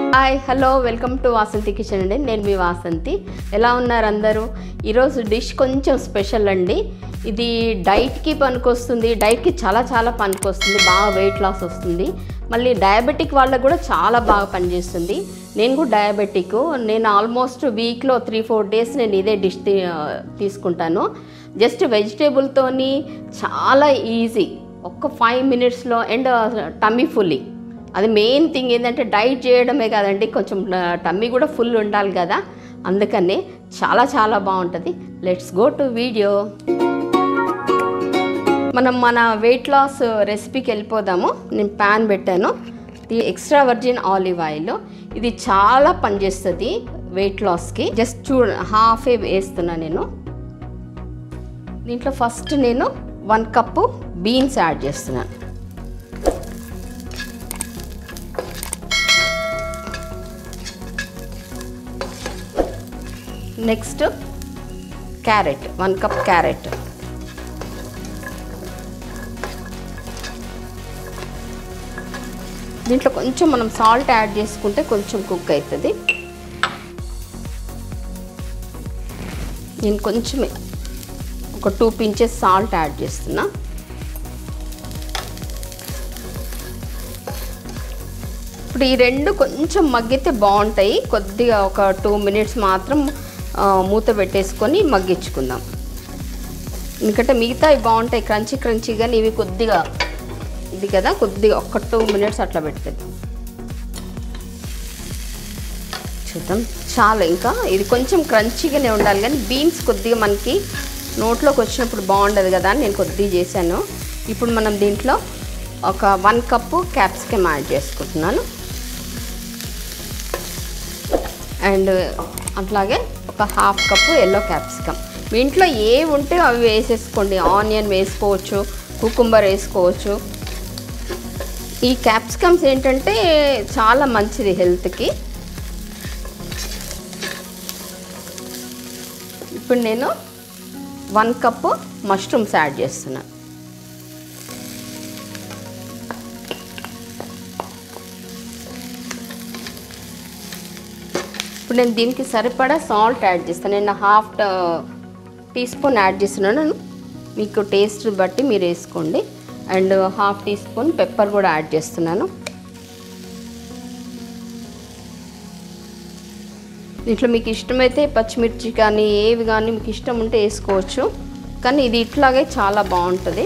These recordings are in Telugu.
hi hello welcome to Vasanthi kitchen అండి నేను మీ వాసంతి ఎలా ఉన్నారు అందరూ ఈరోజు డిష్ కొంచెం స్పెషల్ అండి ఇది డైట్కి పనికొస్తుంది డైట్కి చాలా చాలా పనికొస్తుంది బాగా వెయిట్ లాస్ వస్తుంది మళ్ళీ డయాబెటిక్ వాళ్ళకు కూడా చాలా బాగా పనిచేస్తుంది నేను కూడా డయాబెటిక్ నేను ఆల్మోస్ట్ వీక్లో త్రీ ఫోర్ డేస్ నేను ఇదే డిష్ తీ- తీసుకుంటాను జస్ట్ వెజిటేబుల్తోని చాలా ఈజీ ఒక్క ఫైవ్ మినిట్స్లో అండ్ టమ్మీ ఫుల్లీ అది మెయిన్ థింగ్ ఏంటంటే డైట్ చేయడమే కాదండి కొంచెం టమ్మీ కూడా ఫుల్ ఉండాలి కదా అందుకనే చాలా చాలా బాగుంటుంది లెట్స్ గో టు వీడియో మనం మన వెయిట్ లాస్ రెసిపీకి వెళ్ళిపోదాము నేను ప్యాన్ పెట్టాను ఇది ఎక్స్ట్రా వర్జిన్ ఆలివ్ ఆయిల్ ఇది చాలా పనిచేస్తుంది వెయిట్ లాస్కి జస్ట్ చూ హాఫే వేస్తున్నా నేను దీంట్లో ఫస్ట్ నేను వన్ కప్పు బీన్స్ యాడ్ చేస్తున్నాను next carrot one cup carrot దీంట్లో కొంచెం మనం సాల్ట్ యాడ్ చేసుకుంటే కొంచెం కుక్ అవుతుంది నేను కొంచెం ఒక టూ పించెస్ సాల్ట్ యాడ్ చేస్తున్నా ఇప్పుడు ఈ రెండు కొంచెం మగ్గితే బాగుంటాయి కొద్దిగా ఒక టూ మినిట్స్ మాత్రం ఆ, మూత పెట్టేసుకొని మగ్గించుకుందాం ఎందుకంటే మిగతా ఇవి బాగుంటాయి క్రంచీ క్రంచీగా ఇవి కొద్దిగా ఇది కదా కొద్దిగా ఒక టూ మినిట్స్ అట్లా పెడుతుంది చూద్దాం చాలా ఇంకా ఇది కొంచెం క్రంచీగానే ఉండాలి కానీ బీన్స్ కొద్దిగా మనకి నోట్లోకి వచ్చినప్పుడు బాగుండదు కదా అని నేను కొద్దిగా చేశాను ఇప్పుడు మనం దీంట్లో ఒక వన్ కప్పు క్యాప్సికమ్ యాడ్ చేసుకుంటున్నాను అండ్ అట్లాగే ఒక హాఫ్ కప్పు ఎల్లో క్యాప్సికమ్ మీ ఇంట్లో ఏ ఉంటే అవి వేసేసుకోండి ఆనియన్ వేసుకోవచ్చు కుకుంబర్ వేసుకోవచ్చు ఈ క్యాప్సికమ్స్ ఏంటంటే చాలా మంచిది హెల్త్కి ఇప్పుడు నేను వన్ కప్పు మష్రూమ్స్ యాడ్ చేస్తున్నాను ఇప్పుడు నేను దీనికి సరిపడా సాల్ట్ యాడ్ చేస్తాను నేను హాఫ్ టీ స్పూన్ యాడ్ చేస్తున్నాను మీకు టేస్ట్ బట్టి మీరు వేసుకోండి and half teaspoon pepper కూడా యాడ్ చేస్తున్నాను దీంట్లో మీకు ఇష్టమైతే పచ్చిమిర్చి కానీ ఏవి కానీ మీకు ఇష్టం ఉంటే వేసుకోవచ్చు కానీ ఇది ఇట్లాగే చాలా బాగుంటుంది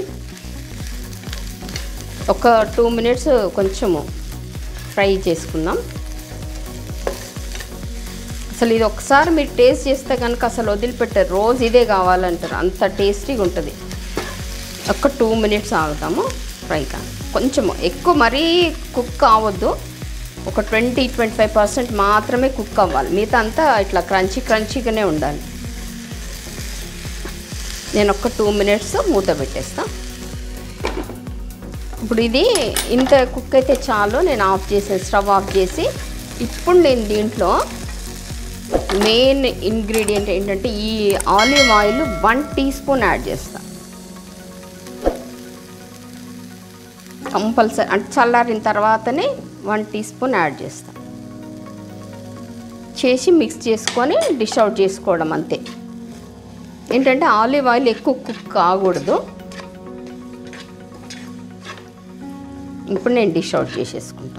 ఒక టూ మినిట్స్ కొంచెము ఫ్రై చేసుకుందాం అసలు ఇది ఒకసారి మీరు టేస్ట్ చేస్తే కనుక అసలు వదిలిపెట్టారు రోజు ఇదే కావాలంటారు అంత టేస్టీగా ఉంటుంది ఒక టూ మినిట్స్ ఆగుతాము ఫ్రై కానీ కొంచెము ఎక్కువ మరీ కుక్ కావద్దు ఒక ట్వంటీ ట్వంటీ ఫైవ్ పర్సెంట్ మాత్రమే కుక్ అవ్వాలి మిగతా అంతా ఇట్లా క్రంచీ క్రంచీగానే ఉండాలి నేను ఒక టూ మినిట్స్ మూత పెట్టేస్తా ఇప్పుడు ఇది ఇంత కుక్ అయితే చాలు నేను ఆఫ్ చేసాను స్టవ్ ఆఫ్ చేసి ఇప్పుడు నేను దీంట్లో మెయిన్ ఇంగ్రీడియంట్ ఏంటంటే ఈ olive oil one teaspoon add చేస్తా కంపల్సరీ అంటే చల్లారిన తర్వాతనే వన్ టీ స్పూన్ యాడ్ చేస్తా చేసి మిక్స్ చేసుకొని డిష్ అవుట్ చేసుకోవడం అంతే ఏంటంటే ఆలివ్ ఆయిల్ ఎక్కువ కుక్ కాకూడదు ఇప్పుడు నేను డిష్ అవుట్ చేసేసుకుంటాను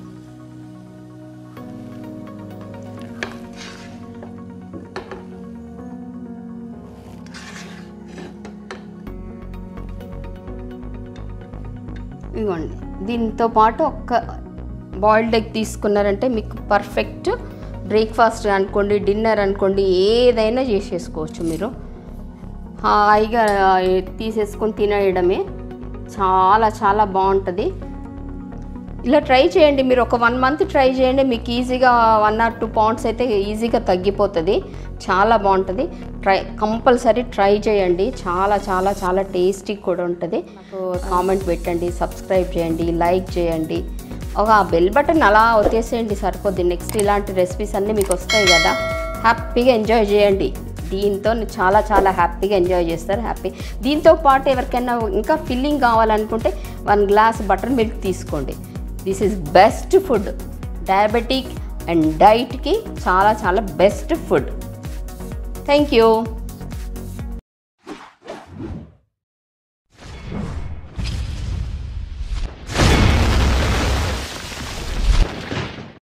ఇదిగోండి దీంతో పాటు ఒక్క బాయిల్డ్ ఎగ్ తీసుకున్నారంటే మీకు పర్ఫెక్ట్ బ్రేక్ఫాస్ట్ అనుకోండి డిన్నర్ అనుకోండి ఏదైనా చేసేసుకోవచ్చు మీరు హాయిగా తీసేసుకొని తినేయడమే చాలా చాలా బాగుంటుంది ఇలా ట్రై చేయండి మీరు ఒక వన్ మంత్ ట్రై చేయండి మీకు ఈజీగా వన్ ఆర్ టూ పౌండ్స్ అయితే ఈజీగా తగ్గిపోతుంది చాలా బాగుంటుంది ట్రై కంపల్సరీ ట్రై చేయండి చాలా చాలా చాలా టేస్టీ కూడా ఉంటుంది కామెంట్ పెట్టండి సబ్స్క్రైబ్ చేయండి లైక్ చేయండి ఒక బెల్ బటన్ అలా వచ్చేసేయండి సరిపోద్ది నెక్స్ట్ ఇలాంటి రెసిపీస్ అన్నీ మీకు వస్తాయి కదా హ్యాపీగా ఎంజాయ్ చేయండి దీంతో చాలా చాలా హ్యాపీగా ఎంజాయ్ చేస్తారు హ్యాపీ దీంతో పాటు ఎవరికైనా ఇంకా ఫిల్లింగ్ కావాలనుకుంటే వన్ గ్లాస్ బటర్ మిల్క్ తీసుకోండి this is best food diabetic and డైట్కి చాలా చాలా బెస్ట్ ఫుడ్ థ్యాంక్ యూ